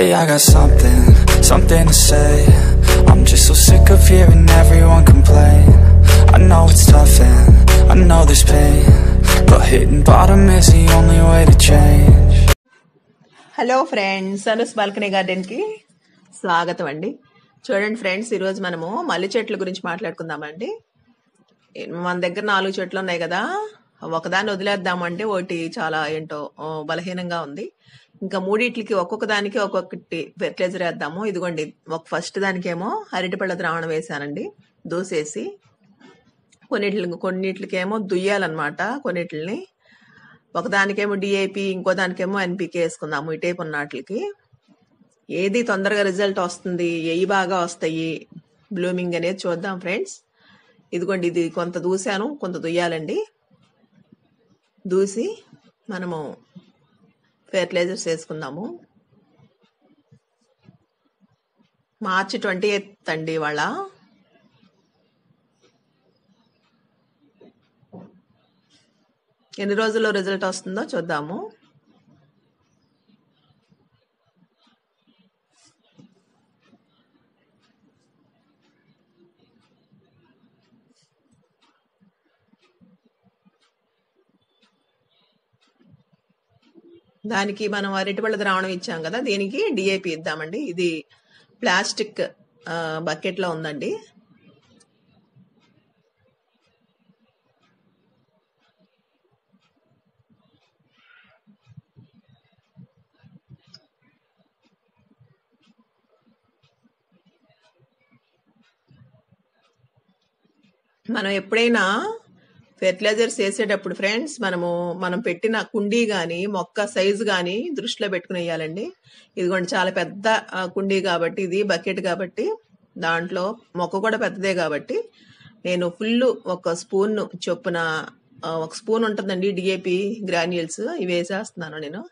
Hey, I got something, something to say I'm just so sick of hearing everyone complain I know it's tough and I know there's pain But hitting bottom is the only way to change hello friends Anu's balcony గార్డెన్కి స్వాగతం అండి చూడండి friends ఈరోజు మనము మల్లె చెట్ల గురించి మాట్లాడుకుందామండి మన దగ్గర నాలుగు చెట్లు ఉన్నాయి కదా ఒకదాన్ని వదిలేద్దామంటే ఒకటి చాలా ఏంటో ఆ, బలహీనంగా ఉంది ఇంకా మూడిట్లకి ఒక్కొక్క దానికి ఒక్కొక్కటి ఫెర్టిలైజర్ వేద్దాము ఇదిగోండి ఒక ఫస్ట్ దానికేమో అరటిపళ్ళ ద్రావణం వేసానండి దూసేసి కొన్నిట్లకి కొన్నిట్లకేమో దుయ్యాలన్నమాట కొన్నిటిని ఒకదానికేమో డిఏపి ఇంకో దానికేమో ఎన్పికే వేసుకుందాము ఈ టైప్ ఉన్న వాటికి ఏది తొందరగా రిజల్ట్ వస్తుంది ఏవి బాగా వస్తాయి బ్లూమింగ్ అనేది చూద్దాం ఫ్రెండ్స్ ఇదిగోండి ఇది కొంత దూసాను కొంత దుయ్యాలండి దూసి మనము ఫెర్టిలైజర్స్ వేసుకుందాము మార్చి ట్వంటీ ఎయిత్ అండి ఇవాళ ఎన్ని రోజుల్లో రిజల్ట్ వస్తుందో చూద్దాము దానికి మనం అరటిపళ్ళ ద్రావణం ఇచ్చాం కదా దీనికి డిఏపి ఇద్దామండి ఇది ప్లాస్టిక్ బకెట్ లో ఉందండి మనం ఎప్పుడైనా ఫెర్టిలైజర్స్ వేసేటప్పుడు ఫ్రెండ్స్ మనము మనం పెట్టిన కుండీ గాని మొక్క సైజు గాని దృష్టిలో పెట్టుకుని వేయాలండి ఇదిగోండి చాలా పెద్ద ఆ, కుండీ కాబట్టి ఇది బకెట్ కాబట్టి దాంట్లో మొక్క కూడా పెద్దదే కాబట్టి నేను ఫుల్ ఒక స్పూన్ చొప్పున ఆ, ఒక స్పూన్ ఉంటుందండి డిఏపి గ్రాన్యూల్స్ ఇవి వేసేస్తున్నాను నేను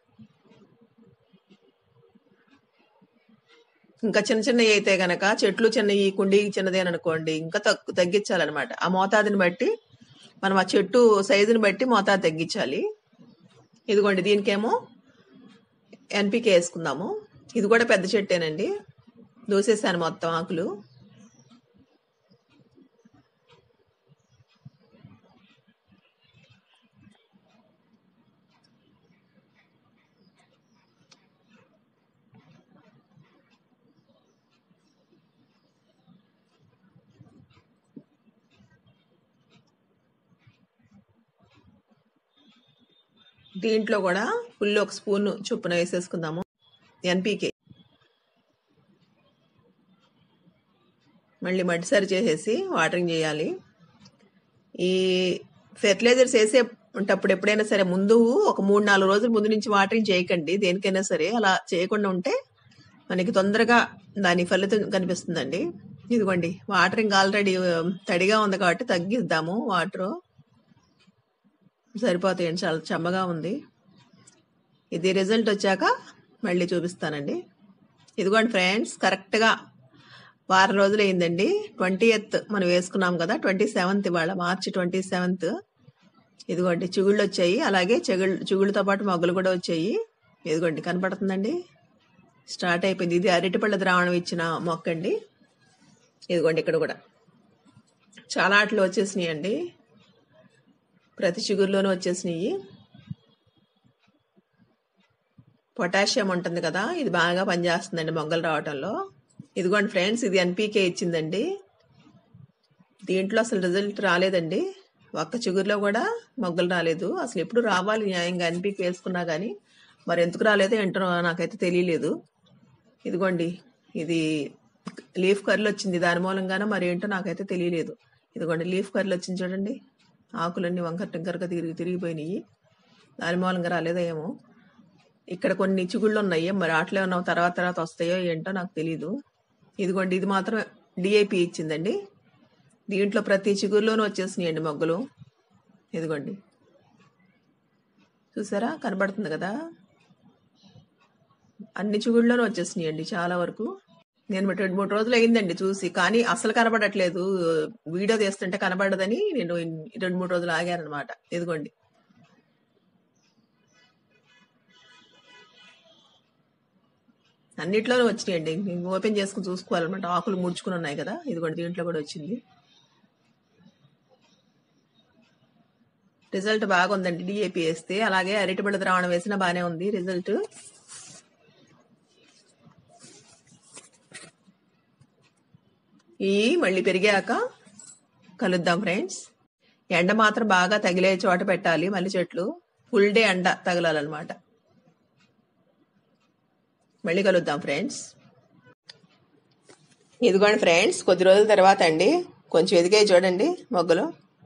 ఇంకా చిన్న చిన్నవి అయితే గనక చెట్లు చిన్నవి కుండీ చిన్నదే అనుకోండి ఇంకా తగ్గు తగ్గించాలన్నమాట ఆ మోతాదుని బట్టి మనం ఆ చెట్టు సైజుని బట్టి మోతాదు తగ్గించాలి ఇదిగోండి దీనికేమో ఎన్పికే వేసుకుందాము ఇది కూడా పెద్ద చెట్టేనండి దూసేసాను మొత్తం ఆకులు దీంట్లో కూడా ఫుల్ ఒక స్పూన్ చొప్పున వేసేసుకుందాము ఎన్పికే మళ్ళీ మట్టి సరి చేసేసి వాటరింగ్ చేయాలి ఈ ఫెర్టిలైజర్స్ వేసేటప్పుడు ఎప్పుడైనా సరే ముందు ఒక మూడు నాలుగు రోజుల ముందు నుంచి వాటరింగ్ చేయకండి దేనికైనా సరే అలా చేయకుండా ఉంటే మనకి తొందరగా దాని ఫలితం కనిపిస్తుందండి ఇదిగోండి వాటరింగ్ ఆల్రెడీ తడిగా ఉంది కాబట్టి తగ్గిద్దాము వాటర్ సరిపోతాయండి చాలా చెమ్మగా ఉంది ఇది రిజల్ట్ వచ్చాక మళ్ళీ చూపిస్తానండి ఇదిగోండి ఫ్రెండ్స్ కరెక్ట్గా వారం రోజులు అయిందండి ట్వంటీ ఎయిత్ మనం వేసుకున్నాం కదా ట్వంటీ సెవెంత్ ఇవాళ మార్చి ట్వంటీ సెవెంత్ ఇదిగోండి చిగుళ్ళు వచ్చాయి అలాగే చెగుళ్ళు చిగుళ్ళతో పాటు మొగ్గలు కూడా వచ్చాయి ఇదిగోండి కనపడుతుందండి స్టార్ట్ అయిపోయింది ఇది అరటిపళ్ళ ద్రావణం ఇచ్చిన మొక్క అండి ఇదిగోండి ఇక్కడ కూడా చాలా ఆటలు వచ్చేసినాయి అండి ప్రతి చిగురులోనూ వచ్చేసినాయి పొటాషియం ఉంటుంది కదా ఇది బాగా పనిచేస్తుందండి మొగ్గలు రావటంలో ఇదిగోండి ఫ్రెండ్స్ ఇది ఎన్పీకే ఇచ్చిందండి దీంట్లో అసలు రిజల్ట్ రాలేదండి ఒక్క చిగురులో కూడా మొగ్గలు రాలేదు అసలు ఎప్పుడు రావాలి న్యాయంగా ఎన్పీకే వేసుకున్నా కానీ మరి ఎందుకు రాలేదో ఏంటో నాకైతే తెలియలేదు ఇదిగోండి ఇది లీఫ్ కర్ల్ వచ్చింది దాని మూలంగానో మరి ఏంటో నాకైతే తెలియలేదు ఇదిగోండి లీఫ్ కర్ల్ వచ్చింది చూడండి ఆకులన్నీ వంకర టింకరగా తిరిగి తిరిగిపోయినాయి దాని మూలంగా రాలేదో ఏమో ఇక్కడ కొన్ని చిగుళ్ళు ఉన్నాయి మరి అట్లే ఉన్నావు తర్వాత తర్వాత వస్తాయో ఏంటో నాకు తెలియదు ఇదిగోండి ఇది మాత్రం డిఏపి ఇచ్చిందండి దీంట్లో ప్రతి చిగురులోనూ వచ్చేసినాయండి మొగ్గలు ఇదిగోండి చూసారా కనబడుతుంది కదా అన్ని చిగుళ్ళలోనూ వచ్చేసినాయండి చాలా వరకు నేను రెండు మూడు రోజులు అయిందండి చూసి కానీ అసలు కనబడట్లేదు వీడియో తీస్తుంటే కనబడదని నేను రెండు మూడు రోజులు ఆగాను అనమాట ఇదిగోండి అన్నిట్లోనూ వచ్చినాయండి ఇంక ఓపెన్ చేసుకుని చూసుకోవాలన్నమాట ఆకులు ముడుచుకుని ఉన్నాయి కదా ఇది కూడా దీంట్లో కూడా వచ్చింది రిజల్ట్ బాగా ఉందండి డిఏపి వేస్తే అలాగే అరటిపళ్ళ ద్రావణం వేసినా బాగానే ఉంది రిజల్ట్ ఈ మళ్ళీ పెరిగాక కలుద్దాం ఫ్రెండ్స్ ఎండ మాత్రం బాగా తగిలే చోట పెట్టాలి మల్లి చెట్లు ఫుల్ డే ఎండ తగలాలన్నమాట మళ్ళీ కలుద్దాం ఫ్రెండ్స్ ఇదిగోండి ఫ్రెండ్స్ కొద్ది రోజుల తర్వాత అండి కొంచెం ఎదిగాయి చూడండి మొగ్గలు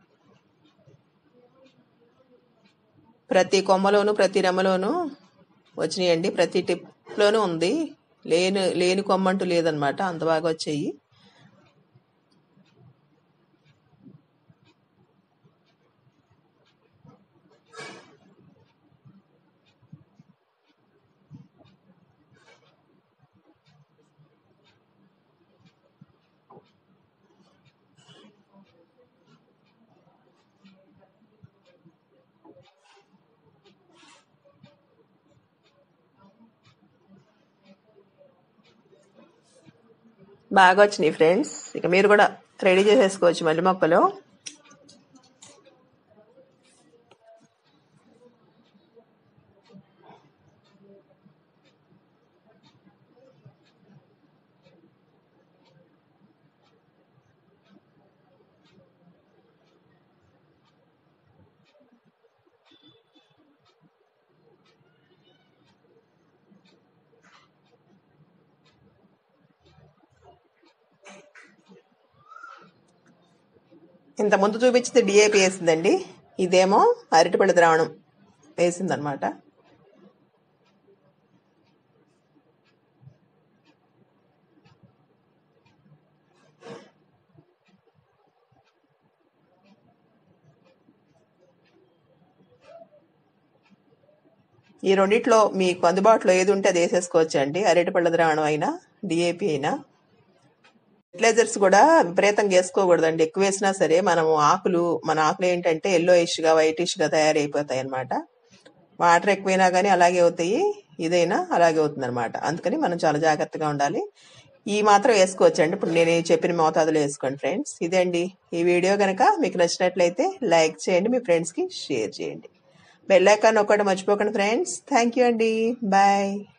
ప్రతి కొమ్మలోను ప్రతి రెమ్మలోను వచ్చినాయండి ప్రతి టిప్లోనూ ఉంది లేని లేని కొమ్మ అంటూ లేదనమాట అంత బాగా వచ్చాయి బాగా వచ్చినాయి ఫ్రెండ్స్ ఇక మీరు కూడా రెడీ చేసేసుకోవచ్చు మళ్ళీ మొక్కలు ఇంత ముందు చూపించింది డిఏపి వేసిందండి ఇదేమో అరటిపళ్ళ ద్రావణం వేసిందనమాట ఈ రెండిట్లో మీకు అందుబాటులో ఏది ఉంటే అది వేసేసుకోవచ్చు అండి అరటిపళ్ళ ద్రావణం అయినా డిఏపి అయినా ఫెర్టిలైజర్స్ కూడా విపరీతంగా వేసుకోకూడదండి ఎక్కువ వేసినా సరే మనం ఆకులు మన ఆకులు ఏంటంటే ఎల్లో గా వైటిష్ గా తయారైపోతాయి అనమాట వాటర్ ఎక్కువైనా కానీ అలాగే అవుతాయి ఇదైనా అలాగే అవుతుంది అనమాట అందుకని మనం చాలా జాగ్రత్తగా ఉండాలి ఈ మాత్రం వేసుకోవచ్చండి ఇప్పుడు నేను చెప్పిన మోతాదులో వేసుకోండి ఫ్రెండ్స్ ఇదండి ఈ వీడియో కనుక మీకు నచ్చినట్లయితే లైక్ చేయండి మీ ఫ్రెండ్స్కి షేర్ చేయండి బెల్ ఐకాన్ ఒక్కటి మర్చిపోకండి ఫ్రెండ్స్ థ్యాంక్ యూ అండి బాయ్